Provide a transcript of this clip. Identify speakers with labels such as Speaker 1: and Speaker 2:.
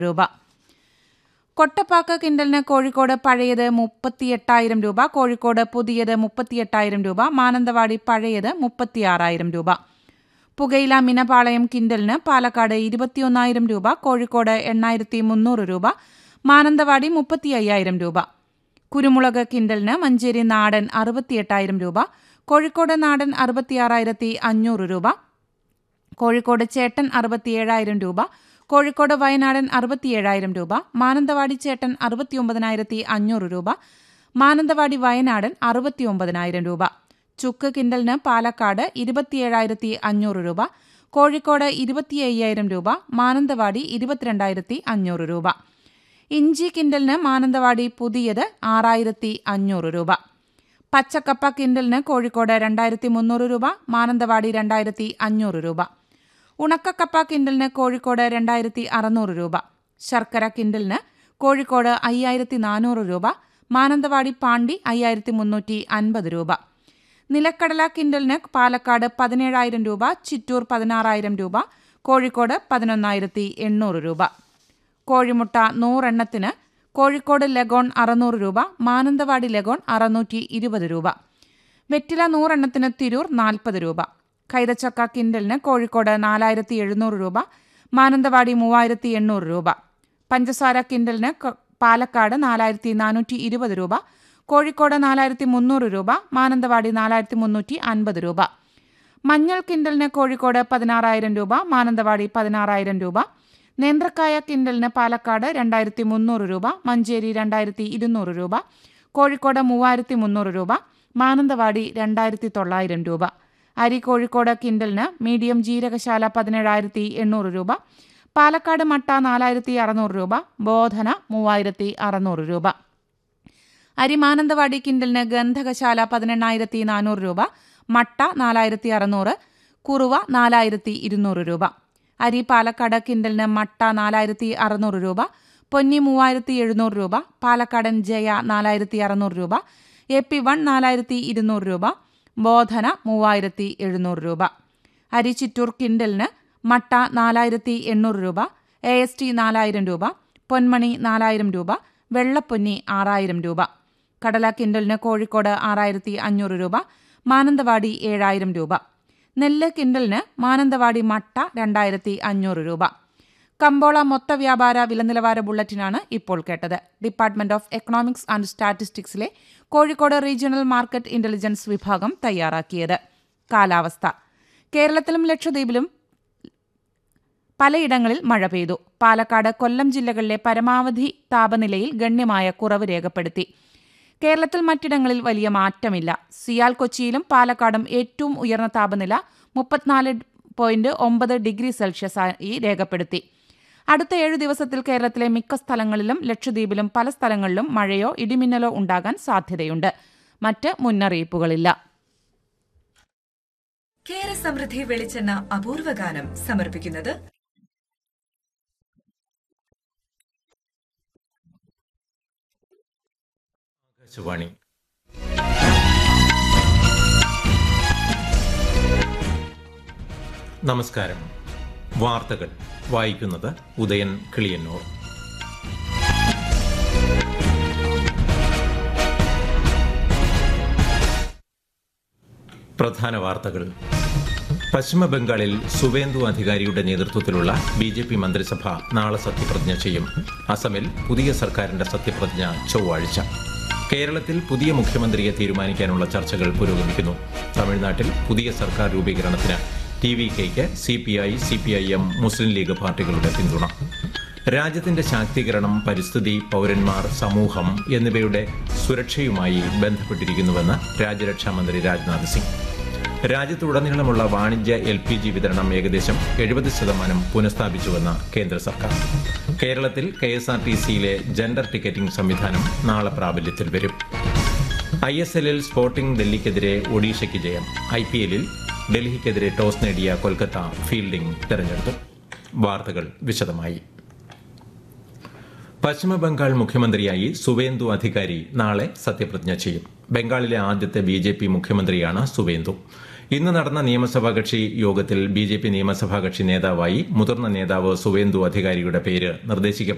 Speaker 1: രൂപ കൊട്ടപ്പാക്ക കിൻഡലിന് കോഴിക്കോട് പഴയത് മുപ്പത്തിയെട്ടായിരം രൂപ കോഴിക്കോട് പുതിയത് മുപ്പത്തിയെട്ടായിരം രൂപ മാനന്തവാടി പഴയത് മുപ്പത്തിയാറായിരം രൂപ പുകയില മിനപാളയം കിൻഡലിന് പാലക്കാട് ഇരുപത്തിയൊന്നായിരം രൂപ കോഴിക്കോട് എണ്ണായിരത്തി മുന്നൂറ് രൂപ മാനന്തവാടി മുപ്പത്തി അയ്യായിരം രൂപ കുരുമുളക് കിൻഡലിന് മഞ്ചേരി നാടൻ അറുപത്തിയെട്ടായിരം രൂപ കോഴിക്കോട് നാടൻ അറുപത്തിയാറായിരത്തി അഞ്ഞൂറ് രൂപ കോഴിക്കോട് ചേട്ടൻ അറുപത്തിയേഴായിരം രൂപ കോഴിക്കോട് വയനാടൻ അറുപത്തിയേഴായിരം രൂപ മാനന്തവാടി ചേട്ടൻ അറുപത്തിയൊമ്പതിനായിരത്തി അഞ്ഞൂറ് രൂപ മാനന്തവാടി വയനാടൻ അറുപത്തിയൊമ്പതിനായിരം രൂപ ചുക്ക് കിൻഡലിന് പാലക്കാട് ഇരുപത്തിയേഴായിരത്തി അഞ്ഞൂറ് രൂപ കോഴിക്കോട് ഇരുപത്തി അയ്യായിരം രൂപ മാനന്തവാടി ഇരുപത്തിരണ്ടായിരത്തി അഞ്ഞൂറ് രൂപ ഇഞ്ചി കിൻഡലിന് മാനന്തവാടി പുതിയത് ആറായിരത്തി അഞ്ഞൂറ് രൂപ പച്ചക്കപ്പ കിൻഡലിന് കോഴിക്കോട് രണ്ടായിരത്തി മുന്നൂറ് രൂപ മാനന്തവാടി രണ്ടായിരത്തി അഞ്ഞൂറ് രൂപ ഉണക്കക്കപ്പ കിൻഡലിന് കോഴിക്കോട് രണ്ടായിരത്തി അറുന്നൂറ് രൂപ ശർക്കര കിൻഡലിന് കോഴിക്കോട് അയ്യായിരത്തി നാനൂറ് രൂപ മാനന്തവാടി പാണ്ടി അയ്യായിരത്തി മുന്നൂറ്റി അൻപത് രൂപ നിലക്കടല കിൻഡലിന് പാലക്കാട് പതിനേഴായിരം രൂപ ചിറ്റൂർ പതിനാറായിരം രൂപ കോഴിക്കോട് പതിനൊന്നായിരത്തി എണ്ണൂറ് രൂപ കോഴിമുട്ട നൂറെണ്ണത്തിന് കോഴിക്കോട് ലഗോൺ അറുന്നൂറ് രൂപ മാനന്തവാടി ലഗോൺ അറുന്നൂറ്റി ഇരുപത് രൂപ വെറ്റില നൂറെണ്ണത്തിന് തിരൂർ നാൽപ്പത് രൂപ കൈതച്ചക്ക കിൻഡലിന് കോഴിക്കോട് നാലായിരത്തി എഴുന്നൂറ് രൂപ മാനന്തവാടി മൂവായിരത്തി എണ്ണൂറ് രൂപ പഞ്ചസാര കിൻഡലിന് ക- പാലക്കാട് നാലായിരത്തി നാനൂറ്റി ഇരുപത് രൂപ കോഴിക്കോട് നാലായിരത്തി മുന്നൂറ് രൂപ മാനന്തവാടി നാലായിരത്തി മുന്നൂറ്റി അൻപത് രൂപ മഞ്ഞൾ കിൻഡലിന് കോഴിക്കോട് പതിനാറായിരം രൂപ മാനന്തവാടി പതിനാറായിരം രൂപ നേന്ത്രക്കായ കിൻഡലിന് പാലക്കാട് രണ്ടായിരത്തി മുന്നൂറ് രൂപ മഞ്ചേരി രണ്ടായിരത്തി ഇരുന്നൂറ് രൂപ കോഴിക്കോട് മൂവായിരത്തി മുന്നൂറ് രൂപ മാനന്തവാടി രണ്ടായിരത്തി തൊള്ളായിരം രൂപ അരി കോഴിക്കോട് കിൻഡലിന് മീഡിയം ജീരകശാല പതിനേഴായിരത്തി എണ്ണൂറ് രൂപ പാലക്കാട് മട്ട നാലായിരത്തി അറുന്നൂറ് രൂപ ബോധന മൂവായിരത്തി അറുന്നൂറ് രൂപ അരി മാനന്തവാടി കിൻഡലിന് ഗന്ധകശാല പതിനെണ്ണായിരത്തി നാനൂറ് രൂപ മട്ട നാലായിരത്തി അറുന്നൂറ് കുറുവ നാലായിരത്തി ഇരുന്നൂറ് രൂപ അരി പാലക്കാട് കിൻഡലിന് മട്ട നാലായിരത്തി അറുന്നൂറ് രൂപ പൊന്നി മൂവായിരത്തി എഴുന്നൂറ് രൂപ പാലക്കാടൻ ജയ നാലായിരത്തി അറുന്നൂറ് രൂപ എ പി വൺ നാലായിരത്തി ഇരുന്നൂറ് രൂപ ബോധന മൂവായിരത്തി എഴുന്നൂറ് രൂപ അരി ചിറ്റൂർ കിൻഡലിന് മട്ട നാലായിരത്തി എണ്ണൂറ് രൂപ എ എസ് ടി നാലായിരം രൂപ പൊന്മണി നാലായിരം രൂപ വെള്ളപ്പൊന്നി ആറായിരം രൂപ കടല കിൻഡലിന് കോഴിക്കോട് ആറായിരത്തി അഞ്ഞൂറ് രൂപ മാനന്തവാടി ഏഴായിരം രൂപ നെല്ല് കിൻഡലിന് മാനന്തവാടി മട്ട രണ്ടായിരത്തി അഞ്ഞൂറ് രൂപ കമ്പോള മൊത്ത വ്യാപാര വിലനിലവാര ബുള്ളറ്റിനാണ് ഇപ്പോൾ കേട്ടത് ഡിപ്പാർട്ട്മെന്റ് ഓഫ് എക്കണോമിക്സ് ആൻഡ് സ്റ്റാറ്റിസ്റ്റിക്സിലെ കോഴിക്കോട് റീജിയണൽ മാർക്കറ്റ് ഇന്റലിജൻസ് വിഭാഗം തയ്യാറാക്കിയത് കാലാവസ്ഥ കേരളത്തിലും ലക്ഷദ്വീപിലും പലയിടങ്ങളിൽ മഴ പെയ്തു പാലക്കാട് കൊല്ലം ജില്ലകളിലെ പരമാവധി താപനിലയിൽ ഗണ്യമായ കുറവ് രേഖപ്പെടുത്തി കേരളത്തിൽ മറ്റിടങ്ങളിൽ വലിയ മാറ്റമില്ല സിയാൽ കൊച്ചിയിലും പാലക്കാടും ഏറ്റവും ഉയർന്ന താപനില മുപ്പത്തിനാല് പോയിന്റ് ഒമ്പത് ഡിഗ്രി സെൽഷ്യസ് ആയി രേഖപ്പെടുത്തി അടുത്ത ഏഴു ദിവസത്തിൽ കേരളത്തിലെ മിക്ക സ്ഥലങ്ങളിലും ലക്ഷദ്വീപിലും പല സ്ഥലങ്ങളിലും മഴയോ ഇടിമിന്നലോ ഉണ്ടാകാൻ സാധ്യതയുണ്ട് മറ്റ് മുന്നറിയിപ്പുകളില്ല
Speaker 2: കേര സമൃദ്ധി വെളിച്ചെണ്ണ അപൂർവ ഗാനം സമർപ്പിക്കുന്നത്
Speaker 3: ആകാശവാണി നമസ്കാരം വാർത്തകൾ വായിക്കുന്നത് ഉദയൻ കിളിയന്നൂർ പ്രധാന വാർത്തകൾ പശ്ചിമ ബംഗാളിൽ സുവേന്ദു അധികാരിയുടെ നേതൃത്വത്തിലുള്ള ബി ജെ പി മന്ത്രിസഭ നാളെ സത്യപ്രതിജ്ഞ ചെയ്യും അസമിൽ പുതിയ സർക്കാരിന്റെ സത്യപ്രതിജ്ഞ ചൊവ്വാഴ്ച കേരളത്തിൽ പുതിയ മുഖ്യമന്ത്രിയെ തീരുമാനിക്കാനുള്ള ചർച്ചകൾ പുരോഗമിക്കുന്നു തമിഴ്നാട്ടിൽ പുതിയ സർക്കാർ രൂപീകരണത്തിന് ടി വി കെയ്ക്ക് C P I C P I M Muslim League പാർട്ടികളുടെ പിന്തുണ രാജ്യത്തിന്റെ ശാക്തീകരണം പരിസ്ഥിതി പൗരന്മാർ സമൂഹം എന്നിവയുടെ സുരക്ഷയുമായി ബന്ധപ്പെട്ടിരിക്കുന്നുവെന്ന് രാജ്യരക്ഷാമന്ത്രി രാജ്നാഥ് സിംഗ് രാജ്യത്തുടനീളമുള്ള വാണിജ്യ എൽ പി ജി വിതരണം ഏകദേശം എഴുപത് ശതമാനം പുനഃസ്ഥാപിച്ചുവെന്ന് കേന്ദ്ര സർക്കാർ കേരളത്തിൽ കെ എസ് ആർ ടി സിയിലെ ജെൻഡർ ടിക്കറ്റിംഗ് സംവിധാനം നാളെ പ്രാബല്യത്തിൽ വരും ഐ എസ് എല്ലിൽ സ്പോർട്ടിംഗ് ഡൽഹിക്കെതിരെ ഒഡീഷയ്ക്ക് ജയം ഐ പി എല്ലിൽ ഡൽഹിക്കെതിരെ ടോസ് നേടിയ കൊൽക്കത്ത ഫീൽഡിംഗ് തെരഞ്ഞെടുത്തു വാർത്തകൾ വിശദമായി പശ്ചിമ ബംഗാൾ മുഖ്യമന്ത്രിയായി സുവേന്ദു അധികാരി നാളെ സത്യപ്രതിജ്ഞ ചെയ്യും ബംഗാളിലെ ആദ്യത്തെ ബി ജെ പി മുഖ്യമന്ത്രിയാണ് സുവേന്ദു ഇന്ന് നടന്ന നിയമസഭാ കക്ഷി യോഗത്തിൽ ബി ജെ പി നിയമസഭാ കക്ഷി നേതാവായി മുതിർന്ന നേതാവ് സുവേന്ദു അധികാരിയുടെ പേര് നിർദ്ദേശിക്കപ്പെട്ടു